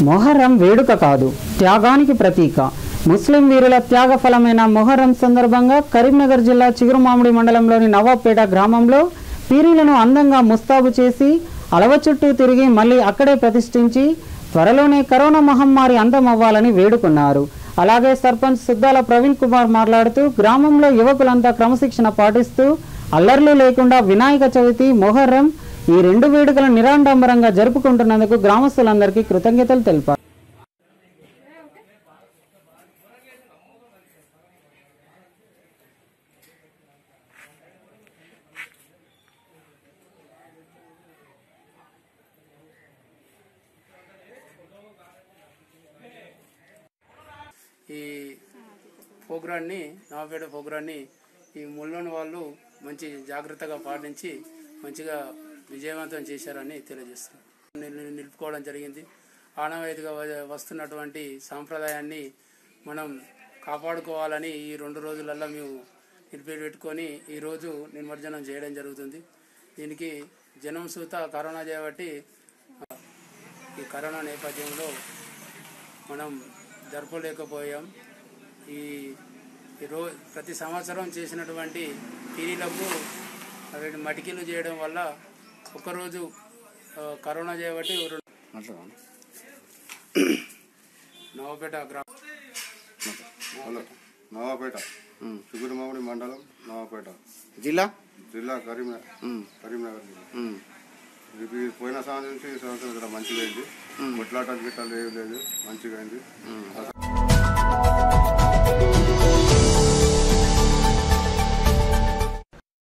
మొహర్రం వేడుక కాదు త్యాగానికి ప్రతీక ముస్లిం వీరుల త్యాగ ఫలమైన మొహర్రం సందర్భంగా కరీంనగర్ జిల్లా చిగురుమామిడి మండలంలోని నవాబ్పేట గ్రామంలో పీరీలను అందంగా ముస్తాబు చేసి అలవ చుట్టూ తిరిగి మళ్ళీ అక్కడే ప్రతిష్ఠించి త్వరలోనే కరోనా మహమ్మారి అంతమవ్వాలని వేడుకున్నారు అలాగే సర్పంచ్ సుద్దాల ప్రవీణ్ కుమార్ మాట్లాడుతూ గ్రామంలో యువకులంతా క్రమశిక్షణ పాటిస్తూ అల్లర్లు లేకుండా వినాయక చవితి మొహర్రం ఈ రెండు వేడుకలను నిరాడంబరంగా జరుపుకుంటున్నందుకు గ్రామస్తులందరికీ కృతజ్ఞతలు తెలిపారు ఈ ప్రోగ్రాన్ని నవాపేట ప్రోగ్రాన్ని ఈ ముల్లోని వాళ్ళు మంచి జాగ్రత్తగా పాటించి మంచిగా విజయవంతం చేశారని తెలియజేస్తున్నాం నిల్- నిలుపుకోవడం జరిగింది ఆనవాయితీగా వ- వస్తున్నటువంటి సాంప్రదాయాన్ని మనం కాపాడుకోవాలని ఈ రెండు రోజులల్లో మేము నిలిపిపెట్టుకొని ఈరోజు నిమజ్జనం చేయడం జరుగుతుంది దీనికి జనం సూత కరోనా చేయబట్టి ఈ కరోనా నేపథ్యంలో మనం జరపలేకపోయాం ఈ ఈ రో ప్రతి సంవత్సరం చేసినటువంటి పీరీలకు వీటి మటికీలు చేయడం వల్ల ఒకరోజు ఆ, కరోనా చేయబట్టి రెండు నవపేట గ్రామం హలో నవాపేట చిగురుమామిడి మండలం నవాపేట జిల్లా జిల్లా కరీంనగర్ కరీంనగర్ జిల్లా ఉమ్. ఇది పోయిన సంవత్సరం నుంచి ఈ సంవత్సరం ఇక్కడ మంచిగా అయింది కొట్లాటలు గిట్టాలు ఏం లేదు మంచిగా అయింది